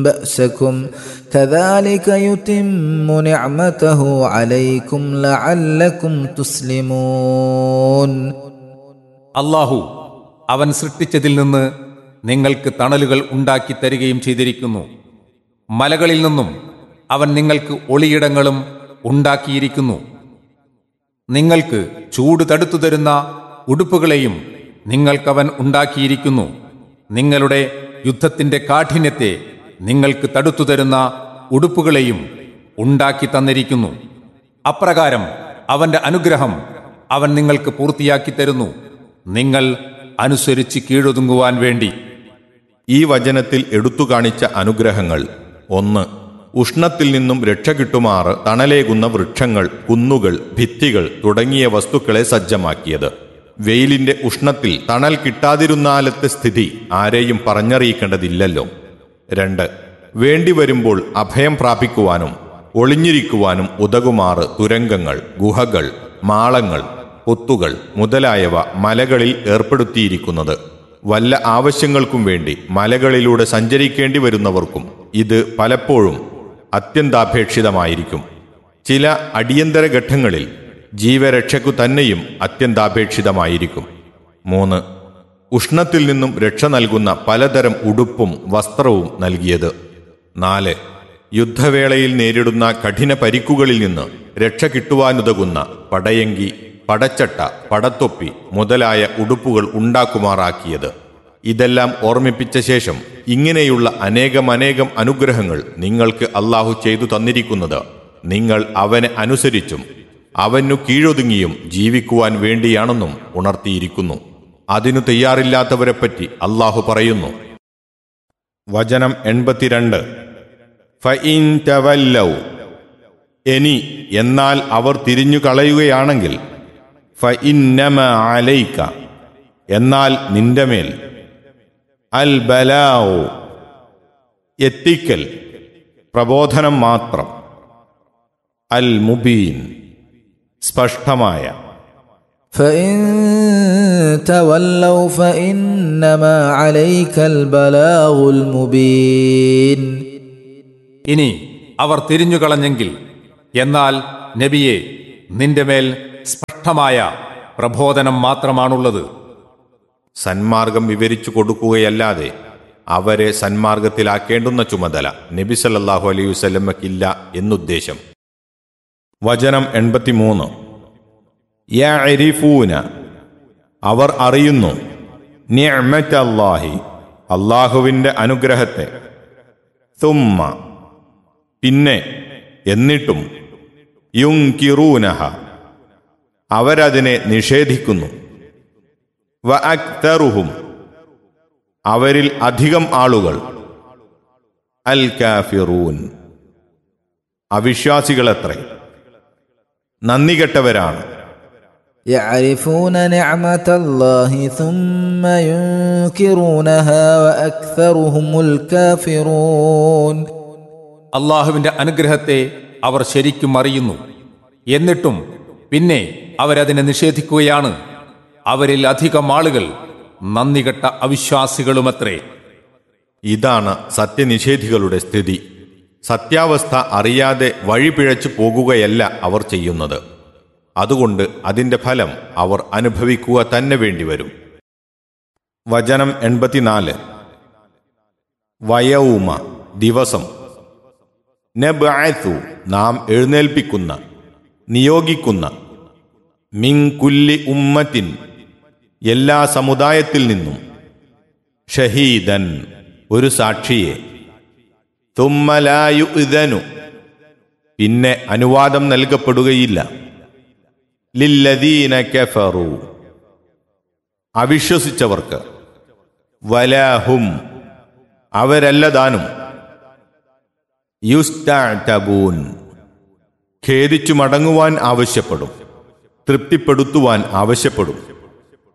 بأسكم كذلك يتم نعمته عليكم لعلكم تسلمون അള്ളാഹു അവൻ സൃഷ്ടിച്ചതിൽ നിന്ന് നിങ്ങൾക്ക് തണലുകൾ ഉണ്ടാക്കി തരികയും ചെയ്തിരിക്കുന്നു മലകളിൽ നിന്നും അവൻ നിങ്ങൾക്ക് ഒളിയിടങ്ങളും ഉണ്ടാക്കിയിരിക്കുന്നു നിങ്ങൾക്ക് ചൂട് തടുത്തു തരുന്ന ഉടുപ്പുകളെയും നിങ്ങൾക്കവൻ ഉണ്ടാക്കിയിരിക്കുന്നു നിങ്ങളുടെ യുദ്ധത്തിന്റെ കാഠിന്യത്തെ നിങ്ങൾക്ക് തടുത്തു തരുന്ന ഉടുപ്പുകളെയും ഉണ്ടാക്കി തന്നിരിക്കുന്നു അപ്രകാരം അവന്റെ അനുഗ്രഹം അവൻ നിങ്ങൾക്ക് പൂർത്തിയാക്കി തരുന്നു നിങ്ങൾ അനുസരിച്ച് കീഴൊതുങ്ങുവാൻ വേണ്ടി ഈ വചനത്തിൽ എടുത്തു കാണിച്ച അനുഗ്രഹങ്ങൾ ഒന്ന് ഉഷ്ണത്തിൽ നിന്നും രക്ഷ കിട്ടുമാറ് തണലേകുന്ന വൃക്ഷങ്ങൾ കുന്നുകൾ ഭിത്തികൾ തുടങ്ങിയ വസ്തുക്കളെ സജ്ജമാക്കിയത് വെയിലിന്റെ ഉഷ്ണത്തിൽ തണൽ കിട്ടാതിരുന്നാലത്തെ സ്ഥിതി ആരെയും പറഞ്ഞറിയിക്കേണ്ടതില്ലല്ലോ രണ്ട് വേണ്ടി വരുമ്പോൾ അഭയം പ്രാപിക്കുവാനും ഒളിഞ്ഞിരിക്കുവാനും ഉതകുമാറ് തുരങ്കങ്ങൾ ഗുഹകൾ മാളങ്ങൾ പൊത്തുകൾ മുതലായവ മലകളിൽ ഏർപ്പെടുത്തിയിരിക്കുന്നത് വല്ല ആവശ്യങ്ങൾക്കും വേണ്ടി മലകളിലൂടെ സഞ്ചരിക്കേണ്ടി വരുന്നവർക്കും ഇത് പലപ്പോഴും അത്യന്താപേക്ഷിതമായിരിക്കും ചില അടിയന്തര ഘട്ടങ്ങളിൽ ജീവരക്ഷയ്ക്കു തന്നെയും അത്യന്താപേക്ഷിതമായിരിക്കും മൂന്ന് ഉഷ്ണത്തിൽ നിന്നും രക്ഷ നൽകുന്ന പലതരം ഉടുപ്പും വസ്ത്രവും നൽകിയത് നാല് യുദ്ധവേളയിൽ നേരിടുന്ന കഠിന പരിക്കുകളിൽ നിന്ന് രക്ഷ കിട്ടുവാനുതകുന്ന പടയങ്കി പടച്ചട്ട പടത്തൊപ്പി മുതലായ ഉടുപ്പുകൾ ഉണ്ടാക്കുമാറാക്കിയത് ഇതെല്ലാം ഓർമ്മിപ്പിച്ച ശേഷം ഇങ്ങനെയുള്ള അനേകമനേകം അനുഗ്രഹങ്ങൾ നിങ്ങൾക്ക് അള്ളാഹു ചെയ്തു തന്നിരിക്കുന്നത് നിങ്ങൾ അവനെ അനുസരിച്ചും അവനു കീഴൊതുങ്ങിയും ജീവിക്കുവാൻ വേണ്ടിയാണെന്നും ഉണർത്തിയിരിക്കുന്നു അതിനു തയ്യാറില്ലാത്തവരെപ്പറ്റി അള്ളാഹു പറയുന്നു വചനം എൺപത്തിരണ്ട് ഫഇൻ തവല്ലൗ ഇനി എന്നാൽ അവർ തിരിഞ്ഞു കളയുകയാണെങ്കിൽ ഫഇന്നമ അലൈക്ക എന്നാൽ നിന്റെ മേൽ അൽ ബലാവു എത്തിക്കൽ പ്രബോധനം മാത്രം അൽ മുബീൻ സ്പഷ്ടമായ فإن تولوا فإنما عليك البلاغ المبين ഇനി അവർ തിരിഞ്ഞുകളഞ്ഞെങ്കിൽ എന്നാൽ നബിയെ നിന്റെ മേൽ സ്പഷ്ടമായ പ്രബോധനം മാത്രമാണുള്ളത് സന്മാർഗം വിവരിച്ചു കൊടുക്കുകയല്ലാതെ അവരെ സന്മാർഗത്തിലാക്കേണ്ടുന്ന ചുമതല നബി സല്ലല്ലാഹു അലൈഹി വസല്ലമക്കില്ല എന്നുദ്ദേശം വചനം എൺപത്തിമൂന്ന് യഅരിഫൂന അവർ അറിയുന്നു നിഅമത്തല്ലാഹി അള്ളാഹുവിൻ്റെ അനുഗ്രഹത്തെ തുമ്മ പിന്നെ എന്നിട്ടും യുങ്കിറൂനഹ അവരതിനെ നിഷേധിക്കുന്നു വ അക്തറുഹും അവരിൽ അധികം ആളുകൾ അൽ കാഫിറൂൻ അവിശ്വാസികളത്രേ നന്ദി കെട്ടവരാണ് يعرفون نعمة الله ثم ينكرونها وأكثرهم الكافرون അള്ളാഹുവിന്റെ അനുഗ്രഹത്തെ അവർ ശരിക്കും അറിയുന്നു എന്നിട്ടും പിന്നെ അവരതിനെ നിഷേധിക്കുകയാണ് അവരിൽ അധികം ആളുകൾ നന്ദികെട്ട അവിശ്വാസികളുമത്രേ ഇതാണ് സത്യനിഷേധികളുടെ സ്ഥിതി സത്യാവസ്ഥ അറിയാതെ വഴിപിഴച്ചു പോകുകയല്ല അവർ ചെയ്യുന്നത് അതുകൊണ്ട് അതിന്റെ ഫലം അവർ അനുഭവിക്കുക തന്നെ വേണ്ടിവരും വചനം എൺപത്തിനാല് വയൗമ ദിവസം നബ്അത്തു നാം എഴുന്നേൽപ്പിക്കുന്ന നിയോഗിക്കുന്ന മിങ്കുല്ലി ഉമ്മത്തിൻ എല്ലാ സമുദായത്തിൽ നിന്നും ഷഹീദൻ ഒരു സാക്ഷിയെ തുമ്മലായു ഇതനു പിന്നെ അനുവാദം നൽകപ്പെടുകയില്ല ലില്ലദീന കഫറു അവിശ്വസിച്ചവർക്ക് വലാഹും അവരല്ലതാനും യുസ്തബൂൻ ഖേദിച്ചു മടങ്ങുവാൻ ആവശ്യപ്പെടും തൃപ്തിപ്പെടുത്തുവാൻ ആവശ്യപ്പെടും